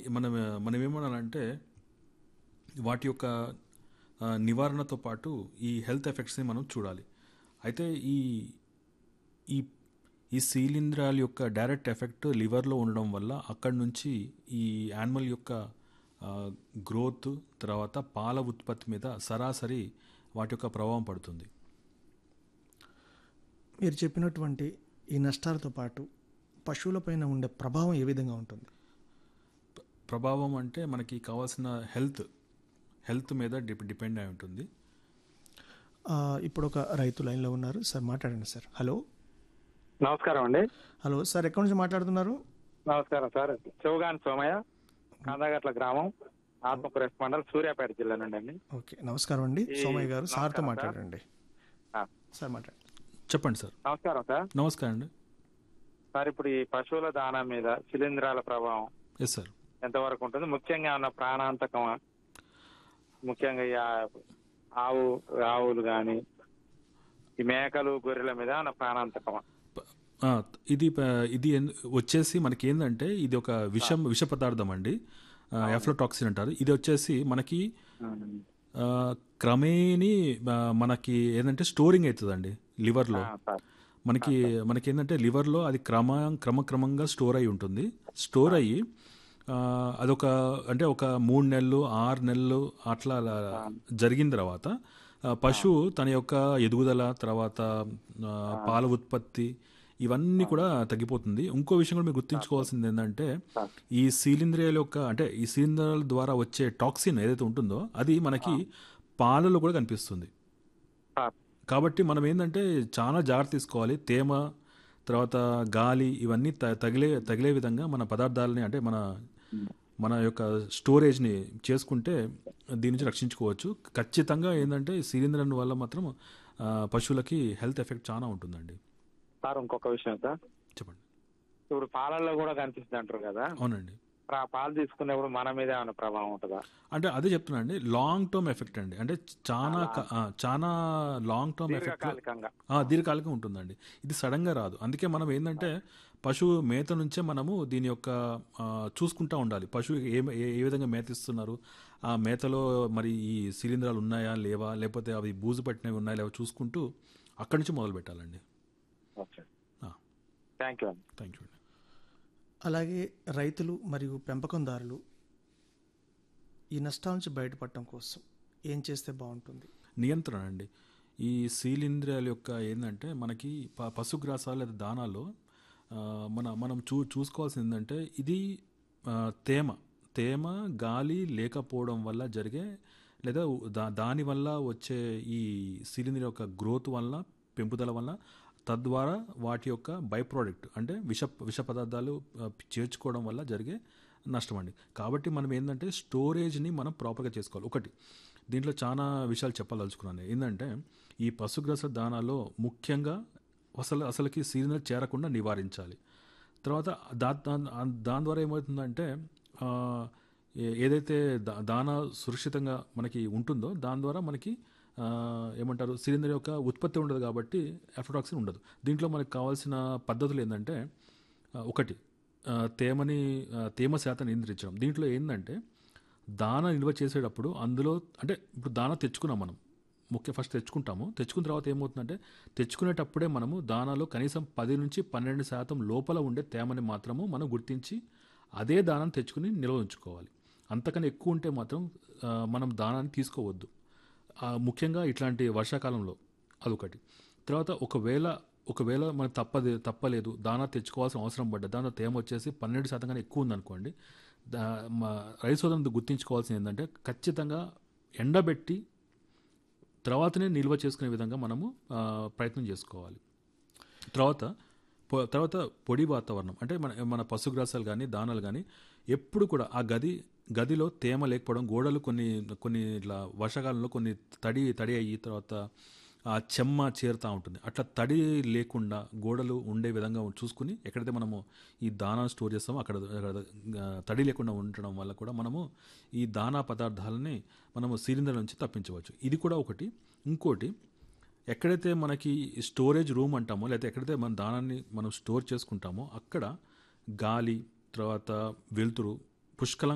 మనం మనం ఏమనాలంటే వాటి యొక్క ఆ, నివారణతో పాటు ఈ హెల్త్ ఎఫెక్ట్స్ని మనం చూడాలి అయితే ఈ ఈ ఈ శీలింధ్రాల యొక్క డైరెక్ట్ ఎఫెక్ట్ లివర్లో ఉండడం వల్ల అక్కడి నుంచి ఈ యానిమల్ యొక్క గ్రోత్ తర్వాత పాల ఉత్పత్తి మీద సరాసరి వాటి యొక్క ప్రభావం పడుతుంది మీరు చెప్పినటువంటి ఈ నష్టాలతో పాటు పశువులపైన ఉండే ప్రభావం ఏ విధంగా ఉంటుంది ప్రభావం అంటే మనకి కావాల్సిన హెల్త్ హెల్త్ మీద డిప్ డిపెండ్ అయి ఉంటుంది ఆ, ఇప్పుడు ఒక రైతు లైన్లో ఉన్నారు సార్ మాట్లాడండి సార్ హలో నమస్కారం అండి హలో సార్ ఎక్కడి నుంచి మాట్లాడుతున్నారు నమస్కారం సార్ శివగాని సోమయ్య కాందాగట్ల గ్రామం ఆత్మకూర మండలం సూర్యాపేట జిల్లా నుండి అండి ఓకే నమస్కారం అండి ఈ- సోమయ్య గారు సార్తో నమస్కారం, మాట్లాడండి ఆ, సార్ మాట్లాడండి చెప్పండి సార్ నమస్కారం సార్ నమస్కారం అండి సార్ ఇప్పుడు ఈ పశువుల దాణా మీద శిలీంధ్రాల ప్రభావం ఎస్ సార్ ఎంతవరకు ఉంటుంది ముఖ్యంగా ఉన్న ప్రాణాంతకమా ముఖ్యంగా ఈ ఆ- ఆవు ఆవులు కానీ ఈ మేకలు గొర్రెల మీద ఉన్న ప్రాణాంతకమా ఆ, ఇది ప- ఇది ఎన్- వచ్చేసి మనకి ఏంటంటే ఇది ఒక విషం విష పదార్థం అండి ఎఫ్లోటాక్సిన్ అంటారు ఇది వచ్చేసి మనకి ఆ, క్రమేణి ఆ, మనకి ఏంటంటే స్టోరింగ్ అవుతుందండి లివర్లో ఆ, సార్ మనకి మనకి ఏంటంటే లివర్లో అది క్రమ క్రమక్రమంగా స్టోర్ అయి ఉంటుంది స్టోర్ అయ్యి ఆ, అదొక అంటే ఒక మూడు నెలలు ఆరు నెలలు అట్లా అలా జరిగిన తర్వాత ఆ, పశువు తన యొక్క ఎదుగుదల తర్వాత ఆ, పాల ఉత్పత్తి ఇవన్నీ కూడా తగ్గిపోతుంది ఇంకో విషయం కూడా మీరు గుర్తుంచుకోవాల్సింది ఏంటంటే ఈ శీలింద్రియాల యొక్క అంటే ఈ శీలింద్రాల ద్వారా వచ్చే టాక్సిన్ ఏదైతే ఉంటుందో అది మనకి పాలలో కూడా కనిపిస్తుంది సార్ కాబట్టి మనం ఏంటంటే చాలా జాగ్రత్త తీసుకోవాలి తేమ తర్వాత గాలి ఇవన్నీ త- తగిలే తగిలే విధంగా మన పదార్థాలని అంటే మన మన యొక్క స్టోరేజ్ని చేసుకుంటే దీని నుంచి రక్షించుకోవచ్చు ఖచ్చితంగా ఏంటంటే సిలిండర్ వల్ల మాత్రం ఆ, పశువులకి హెల్త్ ఎఫెక్ట్ చాలా ఉంటుందండి సార్ ఇంకొక విషయం సార్ చెప్పండి ఇప్పుడు పాలల్లో కూడా కనిపిస్తుంది అంటారు కదా అవునండి మరి ఆ పాలు తీసుకునేప్పుడు మన మీద ఏమైనా ప్రభావం ఉంటుందా అంటే అదే చెప్తున్నా అండి లాంగ్ టర్మ్ ఎఫెక్ట్ అండి అంటే చాలా క- ఆ, చాలా లాంగ్ టర్మ్ ఎఫెక్ట్ దీర్ఘకాలికంగా ఆ, దీర్ఘకాలికం ఉంటుందండి ఇది సడన్గా రాదు అందుకే మనం ఏంటంటే పశువు మేత నుంచే మనము దీని యొక్క ఆ, చూసుకుంటా ఉండాలి పశువు ఏ ఏ- ఏ విధంగా మేత ఇస్తున్నారు ఆ మేతలో మరి ఈ శిలీంధ్రాలు ఉన్నాయా లేవా లేకపోతే అవి బూజు పట్టినవి ఉన్నాయా లేవా చూసుకుంటూ అక్కడి నుంచి మొదలు పెట్టాలండి ఓకే థ్యాంక్ యూ అండి థ్యాంక్ యూ అండి అలాగే రైతులు మరియు పెంపకందారులు ఈ నష్టాల నుంచి బయటపడటం కోసం ఏం చేస్తే బాగుంటుంది నియంత్రణ అండి ఈ శీలింద్రియాల యొక్క ఏంటంటే మనకి ప పశుగ్రాసాలు లేదా దానాల్లో ఆ, మన మనం చూ చూసుకోవాల్సింది ఏంటంటే ఇది ఆ, తేమ తేమ గాలి లేకపోవడం వల్ల జరిగే లేదా దా దానివల్ల వచ్చే ఈ శిలీంద్ర యొక్క గ్రోత్ వల్ల పెంపుదల వల్ల తద్వారా వాటి యొక్క బై ప్రోడక్ట్ అంటే విష విష పదార్థాలు ఆ, చేర్చుకోవడం వల్ల జరిగే నష్టం అండి కాబట్టి మనం ఏంటంటే స్టోరేజ్ని మనం ప్రాపర్గా చేసుకోవాలి ఒకటి దీంట్లో చాలా విషయాలు చెప్పదలుచుకున్నాను ఏంటంటే ఈ పశుగ్రస దానాలో ముఖ్యంగా అసలు అసలుకి సీజనల్ చేరకుండా నివారించాలి తర్వాత దా దా- దాని ద్వారా ఏమవుతుందంటే ఆ, ఏ- ఏదైతే దా- దానా సురక్షితంగా మనకి ఉంటుందో దాని ద్వారా మనకి ఆ, ఏమంటారు సిలిండర్ యొక్క ఉత్పత్తి ఉండదు కాబట్టి ఎఫ్రోటాక్సిన్ ఉండదు దీంట్లో మనకు కావాల్సిన పద్ధతులు ఏంటంటే ఆ, ఒకటి ఆ, తేమని ఆ, తేమ శాతం నియంత్రించడం దీంట్లో ఏంటంటే దాన నిల్వ చేసేటప్పుడు అందులో అంటే ఇప్పుడు దాన తెచ్చుకున్నాం మనం ముఖ్య ఫస్ట్ తెచ్చుకుంటాము తెచ్చుకున్న తర్వాత ఏమవుతుందంటే తెచ్చుకునేటప్పుడే మనము దానాలో కనీసం పది నుంచి పన్నెండు శాతం లోపల ఉండే తేమని మాత్రము మనం గుర్తించి అదే దానాన్ని తెచ్చుకుని నిల్వ ఉంచుకోవాలి అంతకన్నా ఎక్కువ ఉంటే మాత్రం ఆ, మనం దానాన్ని తీసుకోవద్దు ఆ, ముఖ్యంగా ఇట్లాంటి వర్షాకాలంలో అదొకటి తర్వాత ఒకవేళ ఒకవేళ మనకు తప్పదు తప్పలేదు దానా తెచ్చుకోవాల్సిన అవసరం పడ్డ దాంట్లో తేమ వచ్చేసి పన్నెండు శాతం కన్నా ఎక్కువ ఉందనుకోండి దా మా రైతు సోదరులు గుర్తించుకోవాల్సింది ఏంటంటే ఖచ్చితంగా ఎండబెట్టి తర్వాతనే నిల్వ చేసుకునే విధంగా మనము ఆ, ప్రయత్నం చేసుకోవాలి తర్వాత పొ- తర్వాత పొడి వాతావరణం అంటే మన మన పశుగ్రాసాలు కానీ దానాలు కానీ ఎప్పుడు కూడా ఆ గది గదిలో తేమ లేకపోవడం గోడలు కొన్ని కొన్ని ఇట్లా వర్షాకాలంలో కొన్ని తడి తడి అయ్యి తర్వాత ఆ చెమ్మ చేరుతూ ఉంటుంది అట్లా తడి లేకుండా గోడలు ఉండే విధంగా చూసుకుని ఎక్కడైతే మనము ఈ దానా స్టోర్ చేస్తామో అక్కడ అక్కడ, ఆ, తడి లేకుండా ఉండడం వల్ల కూడా మనము ఈ దానా పదార్థాలని మనము సిలిండర్ నుంచి తప్పించవచ్చు ఇది కూడా ఒకటి ఇంకోటి ఎక్కడైతే మనకి స్టోరేజ్ రూమ్ అంటామో లేకపోతే ఎక్కడైతే మన దానాన్ని మనం స్టోర్ చేసుకుంటామో అక్కడ గాలి తర్వాత వెలుతురు పుష్కలంగా